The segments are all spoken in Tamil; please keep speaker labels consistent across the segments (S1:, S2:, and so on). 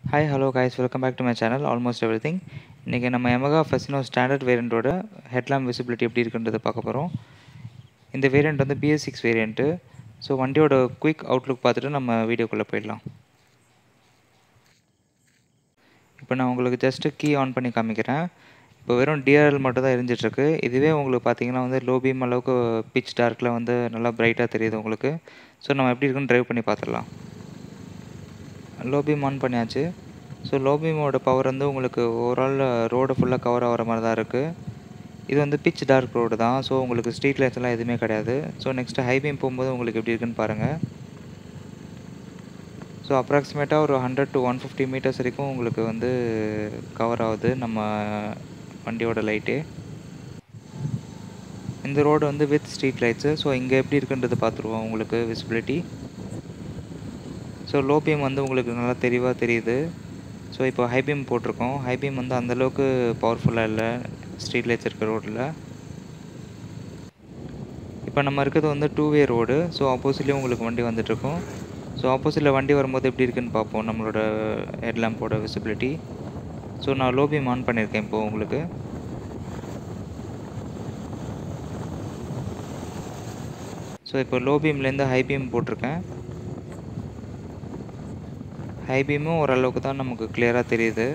S1: hi hello guys welcome back to my channel almost everything இன்றைக்கி நம்ம எமகா ஃபெசினோ ஸ்டாண்டர்ட் வேரியண்ட்டோட ஹெட்லாம்ப் விசிபிலிட்டி எப்படி இருக்குன்றதை பார்க்க போகிறோம் இந்த வேரியண்ட் வந்து பிஎஸ் சிக்ஸ் வேரியண்ட்டு ஸோ வண்டியோட குயிக் அவுட்லுக் பார்த்துட்டு நம்ம வீடியோக்குள்ளே போயிடலாம் இப்போ நான் உங்களுக்கு ஜஸ்ட்டு கீ ஆன் பண்ணி காமிக்கிறேன் இப்போ வெறும் டிஆர்எல் மட்டும் தான் எரிஞ்சிட்ருக்கு இதுவே உங்களுக்கு பார்த்தீங்கன்னா வந்து லோ பீம் அளவுக்கு பிச் டார்க்கில் வந்து நல்லா பிரைட்டாக தெரியுது உங்களுக்கு ஸோ நம்ம எப்படி இருக்குன்னு ட்ரைவ் பண்ணி பார்த்துடலாம் லோ பீம் ஆன் பண்ணியாச்சு ஸோ லோ பீமோட பவர் வந்து உங்களுக்கு ஓவரால் ரோடு ஃபுல்லாக கவர் ஆகிற மாதிரி தான் இருக்குது இது வந்து பிச் டார்க் ரோடு தான் ஸோ உங்களுக்கு ஸ்ட்ரீட் லைட்ஸ் எல்லாம் எதுவுமே கிடையாது ஸோ நெக்ஸ்ட்டு ஹை பீம் போகும்போது உங்களுக்கு எப்படி இருக்குன்னு பாருங்கள் ஸோ அப்ராக்சிமேட்டாக ஒரு hundred to one fifty metres வரைக்கும் உங்களுக்கு வந்து கவர் ஆகுது நம்ம வண்டியோட லைட்டு இந்த ரோடு வந்து வித் ஸ்ட்ரீட் லைட்ஸு ஸோ இங்கே எப்படி இருக்குன்றது பார்த்துருவோம் உங்களுக்கு விசிபிலிட்டி ஸோ லோ பீம் வந்து உங்களுக்கு நல்லா தெளிவாக தெரியுது ஸோ இப்போ ஹை பீம் போட்டிருக்கோம் ஹை பீம் வந்து அந்தளவுக்கு பவர்ஃபுல்லாக இல்லை ஸ்ட்ரீட் லைட்ஸ் இருக்கிற ரோட்டில் இப்போ நம்ம இருக்கிறது வந்து டூ வே ரோடு ஸோ ஆப்போசிட்லேயும் உங்களுக்கு வண்டி வந்துட்டுருக்கோம் ஸோ ஆப்போசிட்டில் வண்டி வரும்போது எப்படி இருக்குன்னு பார்ப்போம் நம்மளோட ஹெட்லாம்போட விசிபிலிட்டி ஸோ நான் லோ பீம் ஆன் பண்ணியிருக்கேன் இப்போது உங்களுக்கு ஸோ இப்போ லோ பீம்லேருந்து ஹை பீம் போட்டிருக்கேன் ஹை பீமும் ஓரளவுக்கு தான் நமக்கு கிளியராக தெரியுது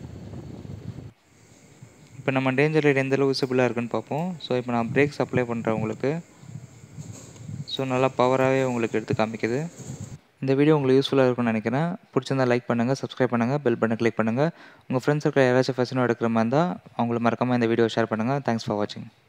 S1: இப்போ நம்ம டேஞ்சர் லைட் எந்தளவு விசிபிளாக இருக்குன்னு பார்ப்போம் ஸோ இப்போ நான் பிரேக்ஸ் அப்ளை பண்ணுறேன் உங்களுக்கு ஸோ நல்லா பவராகவே உங்களுக்கு எடுத்து காமிக்குது இந்த வீடியோ உங்களுக்கு யூஸ்ஃபுல்லாக இருக்கும்னு நினைக்கிறேன் பிடிச்சிருந்தா லைக் பண்ணுங்கள் சப்ஸ்கிரைப் பண்ணுங்கள் பெல் பட்டன் கிளிக் பண்ணுங்கள் உங்கள் ஃப்ரெண்ட்ஸ் இருக்கிற யாராச்சும் ஃபெஷனும் எடுக்கிற மாதிரி இருந்தால் அவங்கள மறக்காமல் இந்த வீடியோ ஷேர் பண்ணுங்கள் தேங்க்ஸ் ஃபார் வாட்சிங்